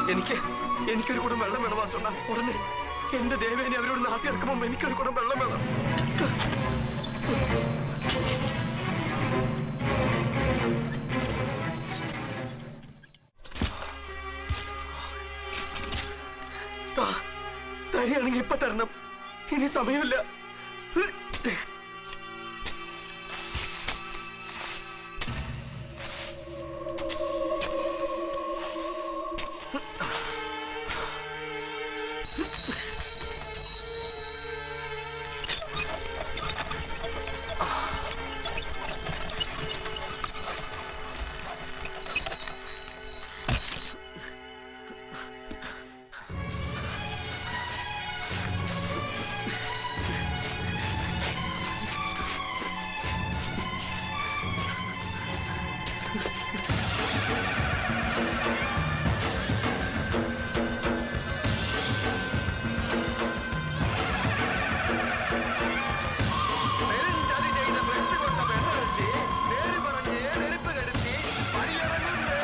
എനിക്ക് എനിക്കൊരു കുടം വെള്ളം വേണം വാസുണ്ണ ഉടനെ എന്റെ ദേവേനെ അവരോട് നാട്ടിറക്കുമ്പോ എനിക്കൊരു കുടം വെള്ളം വേണം താ, തരികയാണെങ്കിൽ ഇപ്പൊ തരണം ഇനി സമയമില്ല പെരുഞ്ചതി ചെയ്ത ബ്രഷ് കൊണ്ട വെള്ളമെത്തി, നേര് പറഞ്ഞ് നെരുപ്പ് കെടുത്തി, പടിയിറങ്ങുന്നേ.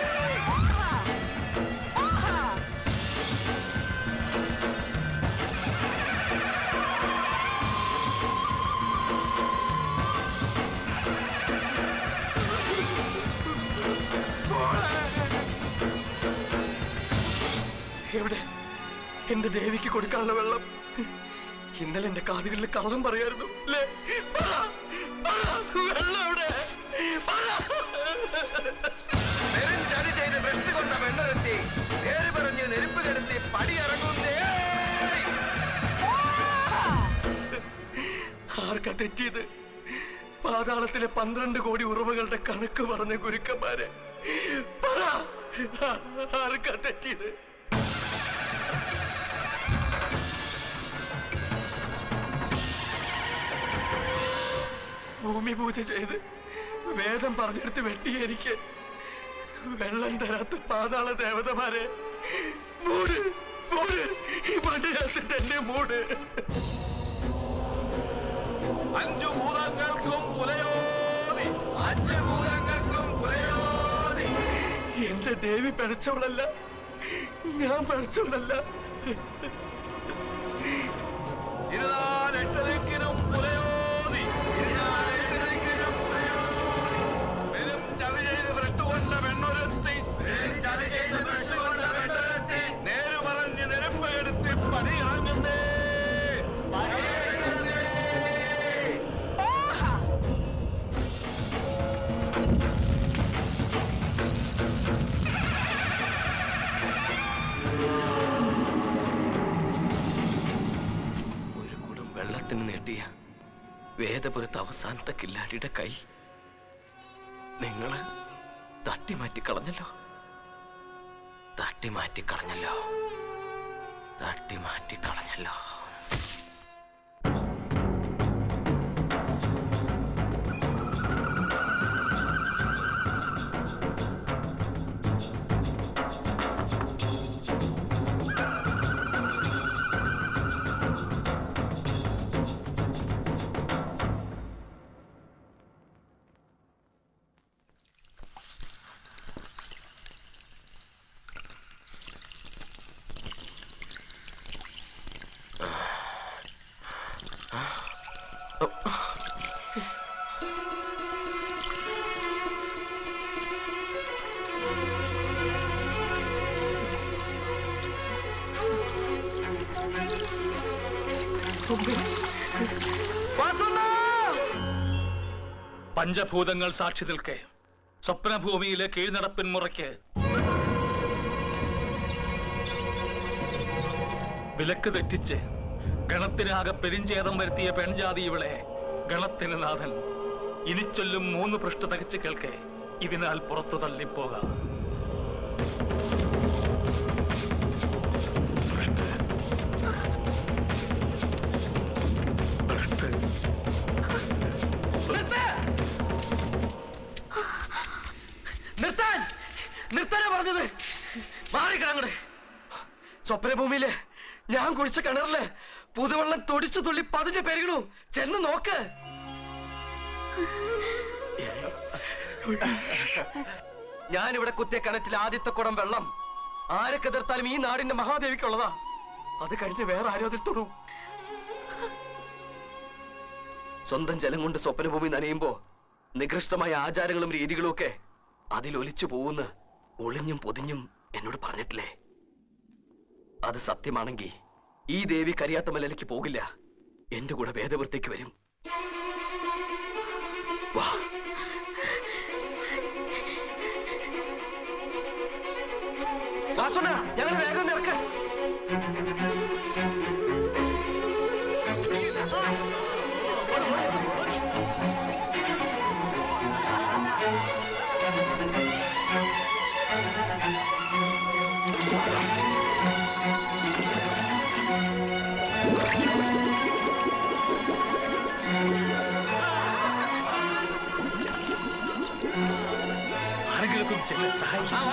എവിടെ എന്റെ ദേവിക്ക് കൊടുക്കാനുള്ള വെള്ളം ഇന്നലെ എന്റെ കാതുകളിൽ കള്ളം പറയായിരുന്നു അല്ലേ പറ, പറ, വെള്ളം എവിടെ പറ. പെരുഞ്ചതി ചെയ്ത് ബ്രഷ് കൊണ്ട വെള്ളമെത്തി നേര് പറഞ്ഞ് നെരുപ്പ് കെടുത്തി പടിയിറങ്ങുന്നേ ആർക്കാ തെറ്റിയത് പാതാളത്തിലെ പന്ത്രണ്ട് കോടി ഉറവകളുടെ കണക്ക് പറഞ്ഞ ഗുരുക്കന്മാരെ പറ ആർക്കാ തെറ്റിയത് ഭൂമി പൂജ ചെയ്ത് വേദം പറഞ്ഞെടുത്ത് വെട്ടിയ എനിക്ക് വെള്ളം തരാത്ത പാതാള ദേവതമാരെ മൂട് മൂട് ഈ മണ്ണിനകത്തിട്ട് എന്നെ മൂട് അഞ്ചു ഭൂതങ്ങൾക്കും പുലയോതി അഞ്ചു ഭൂതങ്ങൾക്കും പുലയോതി എന്റെ ദേവി പിഴച്ചവളല്ല ഞാൻ പിഴച്ചവളല്ല ഇരുന്നാലെട്ടരയ്ക്കിനും പുലയോതി ഇരുന്നാലെട്ടരയ്ക്കിനും പുലയോതി പെരും ചതി ചെയ്ത് ബ്രട്ടുകൊണ്ട പെണ്ണൊരുത്തി പെരും ചതി ചെയ്ത് ബ്രട്ടുകൊണ്ട പെണ്ണൊരുത്തി നേര് പറഞ്ഞ് നിരപ്പ് എടുത്ത് പണിയിറങ്ങുന്നേ പണിയിറങ്ങുന്നേ ഒരു കുടം വെള്ളത്തിന് നേടിയ വേദപുരത്ത് അവസാനത്തെ കില്ലാടിയുടെ കൈ നിങ്ങള് തട്ടിമാറ്റി കളഞ്ഞല്ലോ തട്ടിമാറ്റി കളഞ്ഞല്ലോ തട്ടിമാറ്റി കളഞ്ഞല്ലോ പഞ്ചഭൂതങ്ങൾ സാക്ഷി നിൽക്കെ സ്വപ്നഭൂമിയിലെ കീഴ്നടപ്പിൻ മുറയ്ക്ക് വിലക്ക് തെറ്റിച്ച് ഗണത്തിനാകെ പെരിഞ്ചേതം വരുത്തിയ പെൺജാതി ഇവളെ ഗണത്തിന് നാഥൻ ഇനി ചൊല്ലും മൂന്ന് പൃഷ്ഠ തകച്ച് കേൾക്കെ ഇതിനാൽ പുറത്തു തള്ളിപ്പോകാം നിർത്താൻ നിർത്താനാ പറഞ്ഞത് മാറിക്കണങ്ങട് സ്വപ്നഭൂമിയില് ഞാൻ കുഴിച്ച കിണറില് പുതുവെള്ളം തൊടിച്ചു തുള്ളി പതിന്റെ പെരുകണു ചെന്ന് നോക്ക് ഞാൻ ഇവിടെ കുത്തിയ കിണറ്റിൽ ആദ്യത്തെ കുടം വെള്ളം ആരൊക്കെ എതിർത്താലും ഈ നാടിന്റെ മഹാദേവിക്കുള്ളതാ അത് കഴിഞ്ഞ് വേറെ ആരും അതിൽ തൊടൂ സ്വന്തം ജലം കൊണ്ട് സ്വപ്നഭൂമി നനയുമ്പോ നികൃഷ്ടമായ ആചാരങ്ങളും രീതികളും ഒക്കെ അതിലൊലിച്ചു പോകുന്ന ഒളിഞ്ഞും പൊതിഞ്ഞും എന്നോട് പറഞ്ഞിട്ടില്ലേ അത് സത്യമാണെങ്കിൽ ഈ ദേവി കരിയാത്ത മലയിലേക്ക് പോകില്ല എന്റെ കൂടെ വേദവൃത്തിക്ക് വരും വാ വാസുണ്ണ ഞങ്ങൾ വേഗം നിറക്ക് ആരെങ്കിലും ഒന്ന് ചെല്ലാൻ സഹായിക്കാം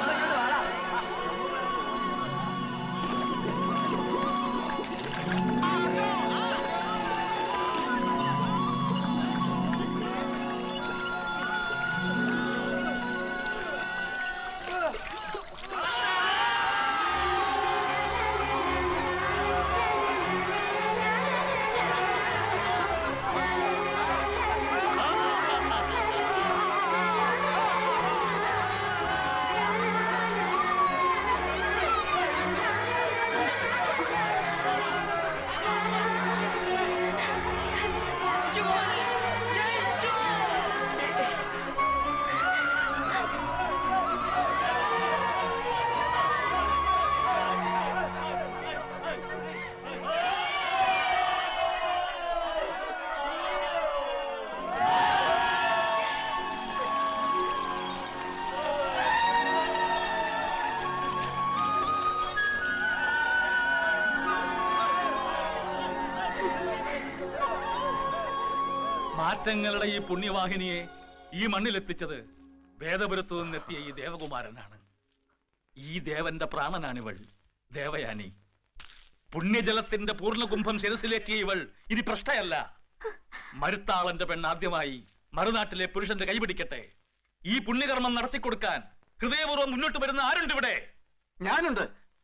മാറ്റങ്ങളുടെ ഈ പുണ്യവാഹിനിയെ ഈ മണ്ണിലെത്തിച്ചത് വേദപുരത്തു നിന്നെത്തിയ ഈ ദേവകുമാരനാണ് ഈ ദേവന്റെ പ്രാണനാണിവൾ ദേവയാനി പുണ്യജലത്തിന്റെ പൂർണ്ണകുംഭം ശിരസിലേറ്റിയ ഇവൾ ഇനി പ്രശ്നയല്ല മരുത്താളന്റെ പെണ്ണ് ആദ്യമായി മറുനാട്ടിലെ പുരുഷന്റെ കൈപിടിക്കട്ടെ ഈ പുണ്യകർമ്മം നടത്തിക്കൊടുക്കാൻ ഹൃദയപൂർവ്വം മുന്നോട്ട് വരുന്ന ആരുണ്ട് ഇവിടെ ഞാനുണ്ട്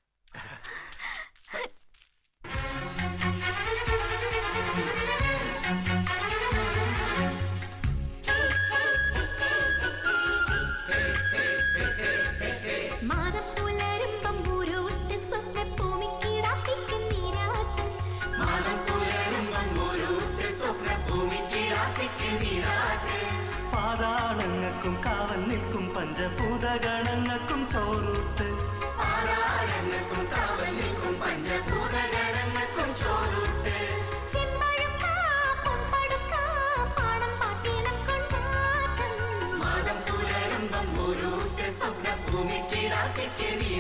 മാതം പുലരുമ്പം ഊരോട്ട് സ്വപ്നഭൂമിക്കിടാത്തിക്ക് നീരാട്ട് മാതം പുലരുമ്പം ഊരോട്ട് സ്വപ്നഭൂമിക്കിടാത്തിക്ക് നീരാട്ട് പാതാളങ്ങൾക്കും കാവൽ നിൽക്കും പഞ്ചഭൂതഗണങ്ങൾക്കും ചോറൂട്ട് പാതാളങ്ങൾക്കും കാവൽ നിൽക്കും പഞ്ചഭൂതഗണങ്ങൾക്കും ചോറൂട്ട് ചെമ്പഴുക്ക പൊമ്പടുക്ക പാടം പാട്ടിനം കൊണ്ടാട്ടം മാതം പുലരുമ്പം ഊരോട്ട് സ്വപ്നഭൂമിക്കിടാത്തിക്ക് നീരാട്ട്